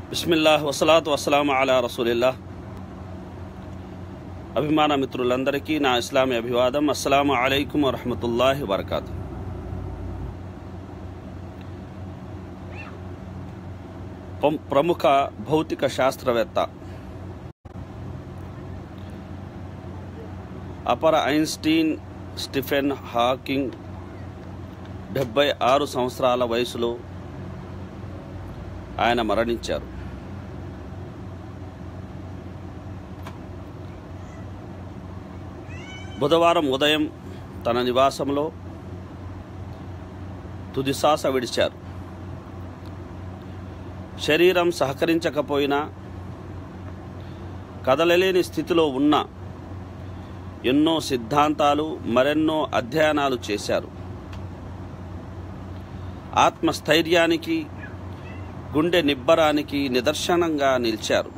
బిస్మిల్లాహ్ వసలాతు వసలాం అలా రసూలిల్లా అభిమాన మిత్రులందరికీ నా ఇస్లామీ అభివాదం అస్సలాము అలైకుం వరహమతుల్లాహి వరకాతు పం- ప్రముఖ భౌతిక శాస్త్రవేత్త అపర ఐన్స్టీన్ స్టిఫెన్ హాకింగ్ డెబ్బై ఆరు సంవత్సరాల వయసులో ఆయన మరణించారు బుధవారం ఉదయం తన నివాసంలో తుదిశ్వాస విడిచారు శరీరం సహకరించకపోయినా కదలలేని స్థితిలో ఉన్న ఎన్నో సిద్ధాంతాలు మరెన్నో అధ్యయనాలు చేశారు ఆత్మస్థైర్యానికి గుండె నిబ్బరానికి నిదర్శనంగా నిలిచారు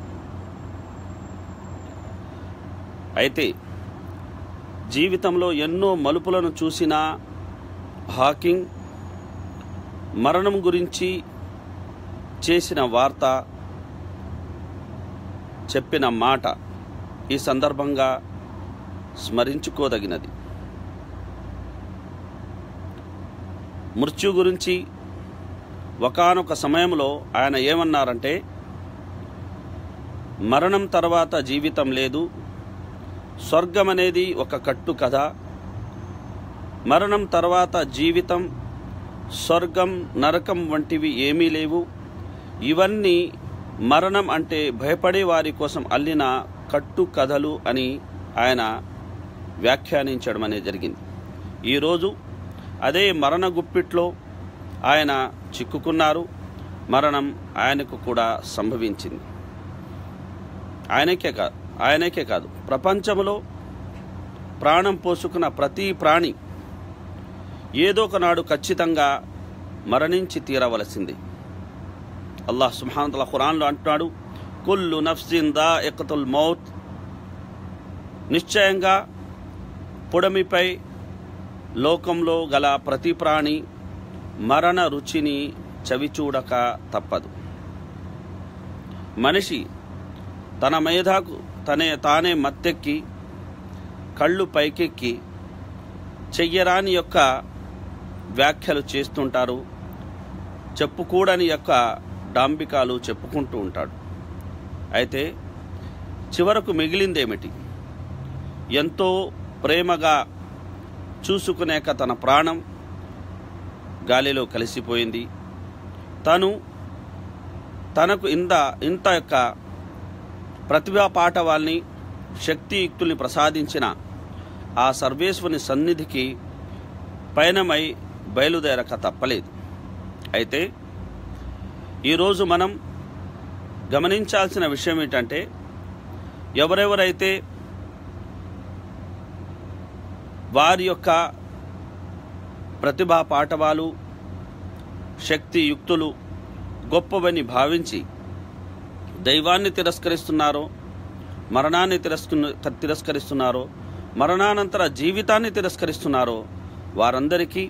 అయితే జీవితంలో ఎన్నో మలుపులను చూసిన హాకింగ్ మరణం గురించి చేసిన వార్త చెప్పిన మాట ఈ సందర్భంగా స్మరించుకోదగినది మృత్యు గురించి ఒకానొక సమయంలో ఆయన ఏమన్నారంటే మరణం తర్వాత జీవితం లేదు స్వర్గం అనేది ఒక కట్టు కథ మరణం తర్వాత జీవితం స్వర్గం నరకం వంటివి ఏమీ లేవు ఇవన్నీ మరణం అంటే భయపడే వారి కోసం అల్లిన కట్టు కథలు అని ఆయన వ్యాఖ్యానించడం అనేది జరిగింది ఈరోజు అదే మరణ గుప్పిట్లో ఆయన చిక్కుకున్నారు మరణం ఆయనకు కూడా సంభవించింది ఆయనకే కాదు ఆయనకే కాదు ప్రపంచంలో ప్రాణం పోసుకున్న ప్రతి ప్రాణి ఏదో ఒకనాడు ఖచ్చితంగా మరణించి తీరవలసింది అల్లాహ్ సుబ్హానతల ఖురాన్లో అంటున్నాడు కుల్లు నఫ్సిన్ దా ఎకతుల్ మౌత్ నిశ్చయంగా పుడమిపై లోకంలో గల ప్రతి ప్రాణి మరణ రుచిని చవిచూడక తప్పదు మనిషి తన మేధాకు తనే తానే మత్తెక్కి కళ్ళు పైకెక్కి చెయ్యరాని యొక్క వ్యాఖ్యలు చేస్తుంటారు చెప్పుకూడని యొక్క డాంబికాలు చెప్పుకుంటూ ఉంటాడు అయితే చివరకు మిగిలిందేమిటి ఎంతో ప్రేమగా చూసుకునేక తన ప్రాణం గాలిలో కలిసిపోయింది తను తనకు ఇంత ఇంత యొక్క ప్రతిభా పాఠవాల్ని శక్తియుక్తుల్ని ప్రసాదించిన ఆ సర్వేశ్వని సన్నిధికి పయనమై బయలుదేరక తప్పలేదు అయితే ఈరోజు మనం గమనించాల్సిన విషయం ఏంటంటే ఎవరెవరైతే వారి యొక్క ప్రతిభా పాఠవాలు శక్తి యుక్తులు గొప్పవని భావించి దైవాన్ని తిరస్కరిస్తున్నారో మరణాన్ని తిరస్కు తిరస్కరిస్తున్నారో మరణానంతర జీవితాన్ని తిరస్కరిస్తున్నారో వారందరికీ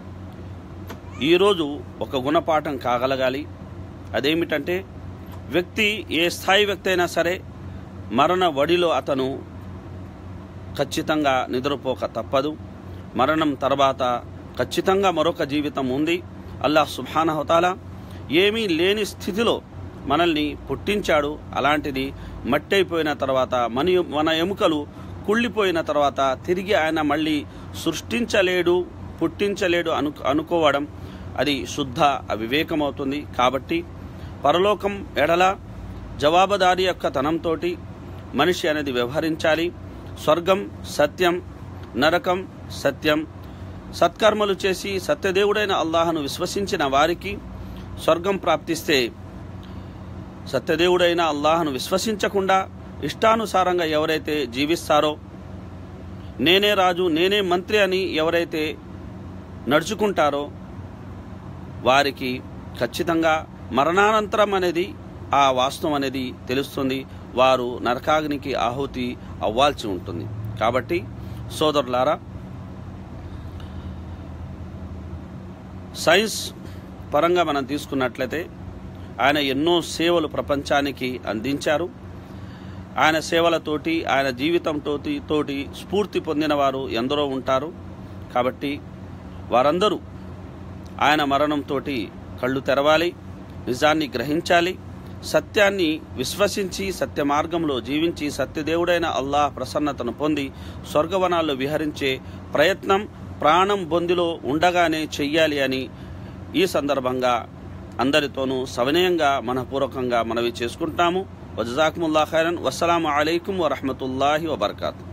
ఈరోజు ఒక గుణపాఠం కాగలగాలి అదేమిటంటే వ్యక్తి ఏ స్థాయి వ్యక్తి అయినా సరే మరణ వడిలో అతను ఖచ్చితంగా నిద్రపోక తప్పదు మరణం తర్వాత ఖచ్చితంగా మరొక జీవితం ఉంది అల్లాహ్ సుభానహతాల ఏమీ లేని స్థితిలో మనల్ని పుట్టించాడు అలాంటిది మట్టయిపోయిన తర్వాత మన మన ఎముకలు కుళ్ళిపోయిన తర్వాత తిరిగి ఆయన మళ్ళీ సృష్టించలేడు పుట్టించలేడు అను అనుకోవడం అది శుద్ధ అవివేకమవుతుంది కాబట్టి పరలోకం ఎడల జవాబుదారి యొక్క తనంతో మనిషి అనేది వ్యవహరించాలి స్వర్గం సత్యం నరకం సత్యం సత్కర్మలు చేసి సత్యదేవుడైన అల్లాహను విశ్వసించిన వారికి స్వర్గం ప్రాప్తిస్తే సత్యదేవుడైన అల్లాహను విశ్వసించకుండా ఇష్టానుసారంగా ఎవరైతే జీవిస్తారో నేనే రాజు నేనే మంత్రి అని ఎవరైతే నడుచుకుంటారో వారికి ఖచ్చితంగా మరణానంతరం అనేది ఆ వాస్తవం అనేది తెలుస్తుంది వారు నరకాగ్నికి ఆహుతి అవ్వాల్సి ఉంటుంది కాబట్టి సోదరులారా సైన్స్ పరంగా మనం తీసుకున్నట్లయితే ఆయన ఎన్నో సేవలు ప్రపంచానికి అందించారు ఆయన సేవలతోటి ఆయన జీవితంతో తోటి స్ఫూర్తి పొందిన వారు ఎందరో ఉంటారు కాబట్టి వారందరూ ఆయన మరణంతో కళ్ళు తెరవాలి నిజాన్ని గ్రహించాలి సత్యాన్ని విశ్వసించి సత్య మార్గంలో జీవించి సత్యదేవుడైన అల్లాహ్ ప్రసన్నతను పొంది స్వర్గవనాల్లో విహరించే ప్రయత్నం ప్రాణం బొందిలో ఉండగానే చెయ్యాలి అని ఈ సందర్భంగా అందరితోనూ సవినయంగా మనపూర్వకంగా మనవి చేసుకుంటాము వజాకుముల్లా ఖైరన్ వసలాము అలైకుం వరహమతుల్లాహి వబర్కాతు